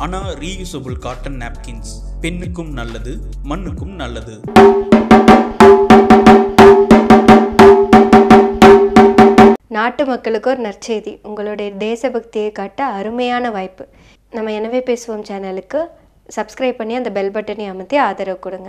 அனா reusable cotton napkins பெண்ணுக்கும் நல்லது மண்ணுக்கும் நல்லது நாட்டு மக்களுக்கு ஒரு நற்செய்தி உங்களுடைய தேசபக்தியை காட்ட அருமையான வாய்ப்பு நம்ம எனவே பேசுவோம் சேனலுக்கு சப்ஸ்கிரைப் பண்ணி அந்த பெல் பட்டனை அமர்த்தி ஆதரவு கொடுங்க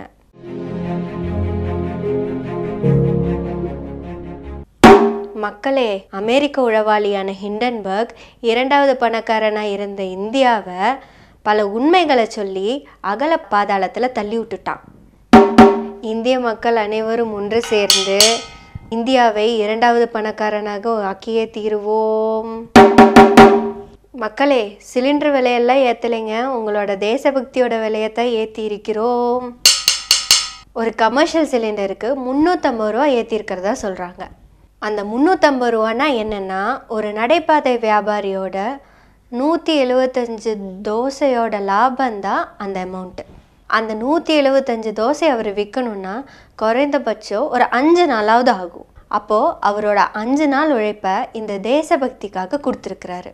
மக்களே அமெரிக்க உளவாளியான ஹிண்டன்பர்க் இரண்டாவது பணக்காரனாக இருந்த இந்தியாவை பல உண்மைகளை சொல்லி அகல பாதாளத்தில் தள்ளி விட்டுட்டான் இந்திய மக்கள் அனைவரும் ஒன்று சேர்ந்து இந்தியாவை இரண்டாவது பணக்காரனாக ஆக்கியே தீருவோம் மக்களே சிலிண்டர் விலையெல்லாம் ஏற்றலைங்க உங்களோட தேசபக்தியோட விலையத்தான் ஏற்றி இருக்கிறோம் ஒரு கமர்ஷியல் சிலிண்டருக்கு முந்நூற்றம்பது ரூபா ஏற்றிருக்கிறதா சொல்கிறாங்க அந்த முந்நூற்றம்பது ரூபானா என்னென்னா ஒரு நடைபாதை வியாபாரியோட நூற்றி எழுபத்தஞ்சு தோசையோட லாபம்தான் அந்த அமௌண்ட்டு அந்த நூற்றி எழுபத்தஞ்சு தோசை அவர் விற்கணும்னா குறைந்தபட்சம் ஒரு அஞ்சு நாளாவது ஆகும் அப்போது அவரோட அஞ்சு நாள் உழைப்பை இந்த தேசபக்திக்காக கொடுத்துருக்குறாரு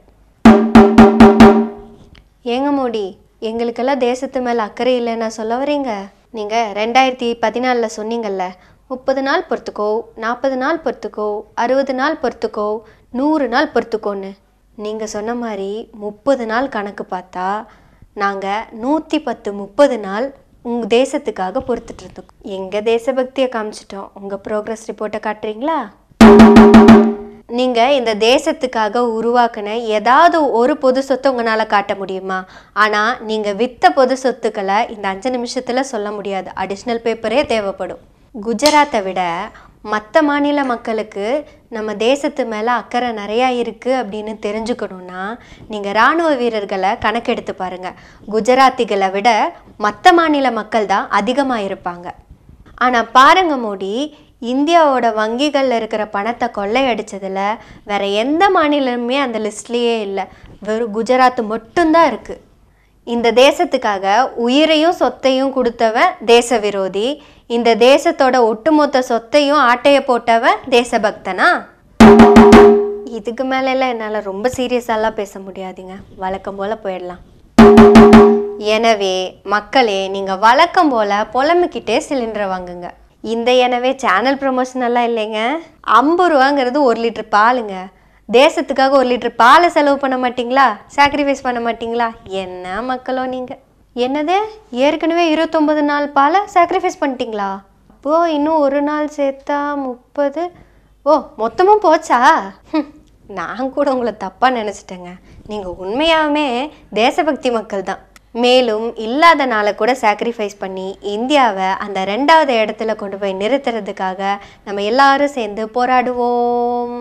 ஏங்க மோடி எங்களுக்கெல்லாம் தேசத்து மேலே அக்கறை இல்லைன்னா சொல்ல வரீங்க நீங்கள் ரெண்டாயிரத்தி பதினாலில் சொன்னீங்கல்ல முப்பது நாள் பொறுத்துக்கோ நாற்பது நாள் பொறுத்துக்கோ அறுபது நாள் பொறுத்துக்கோ நூறு நாள் பொறுத்துக்கோன்னு நீங்கள் சொன்ன மாதிரி முப்பது நாள் கணக்கு பார்த்தா நாங்கள் நூற்றி பத்து முப்பது நாள் உங்கள் தேசத்துக்காக பொறுத்துட்டு இருந்தோம் எங்கள் தேசபக்தியை காமிச்சிட்டோம் உங்கள் ப்ரோக்ரஸ் ரிப்போர்ட்டை காட்டுறீங்களா நீங்கள் இந்த தேசத்துக்காக உருவாக்கின ஏதாவது ஒரு பொது சொத்தை உங்களால் காட்ட முடியுமா ஆனால் நீங்கள் விற்ற பொது சொத்துக்களை இந்த அஞ்சு நிமிஷத்தில் சொல்ல முடியாது அடிஷ்னல் பேப்பரே தேவைப்படும் குஜராத்தை விட மற்ற மாநில மக்களுக்கு நம்ம தேசத்து மேலே அக்கறை நிறையா இருக்குது அப்படின்னு தெரிஞ்சுக்கணுன்னா நீங்கள் இராணுவ வீரர்களை கணக்கெடுத்து பாருங்கள் குஜராத்திகளை விட மற்ற மாநில மக்கள் தான் அதிகமாக இருப்பாங்க ஆனால் பாருங்க மோடி இந்தியாவோட வங்கிகளில் இருக்கிற பணத்தை கொள்ளையடிச்சதில் வேற எந்த மாநிலமுமே அந்த லிஸ்ட்லேயே இல்லை வெறும் குஜராத் மட்டும்தான் இருக்குது இந்த தேசத்துக்காக உயிரையும் சொத்தையும் கொடுத்தவன் தேச விரோதி இந்த தேசத்தோட ஒட்டுமொத்த சொத்தையும் ஆட்டைய போட்டவன் தேசபக்தனா இதுக்கு மேலெல்லாம் என்னால் ரொம்ப சீரியஸாலாம் பேச முடியாதுங்க வழக்கம் போல் போயிடலாம் எனவே மக்களே நீங்கள் வழக்கம் போல் புலம்பிக்கிட்டே சிலிண்டரை வாங்குங்க இந்த எனவே சேனல் ப்ரொமோஷன் எல்லாம் இல்லைங்க ஐம்பது ரூபாங்கிறது ஒரு லிட்டர் பாலுங்க தேசத்துக்காக ஒரு லிட்டர் பாலை செலவு பண்ண மாட்டீங்களா சாக்ரிஃபைஸ் பண்ண மாட்டீங்களா என்ன மக்களோ நீங்கள் என்னது ஏற்கனவே இருபத்தொம்பது நாள் பாலை சாக்ரிஃபைஸ் பண்ணிட்டீங்களா அப்போது இன்னும் ஒரு நாள் சேர்த்தா முப்பது ஓ மொத்தமும் போச்சா ஹம், நான் கூட உங்களை தப்பாக நினச்சிட்டேங்க நீங்கள் உண்மையாகவே தேசபக்தி மக்கள் தான் மேலும் இல்லாத நாளை கூட சாக்ரிஃபைஸ் பண்ணி இந்தியாவை அந்த ரெண்டாவது இடத்துல கொண்டு போய் நிறுத்துறதுக்காக நம்ம எல்லாரும் சேர்ந்து போராடுவோம்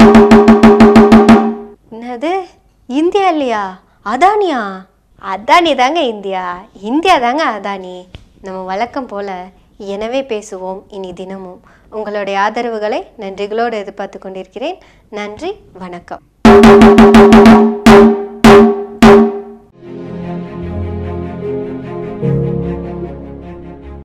என்னது இந்தியா இல்லையா அதானியா அதானி தாங்க இந்தியா இந்தியா தாங்க அதானி நம்ம வழக்கம் போல எனவே பேசுவோம் இனி தினமும் உங்களுடைய ஆதரவுகளை நன்றிகளோடு எதிர்பார்த்து கொண்டிருக்கிறேன் நன்றி வணக்கம்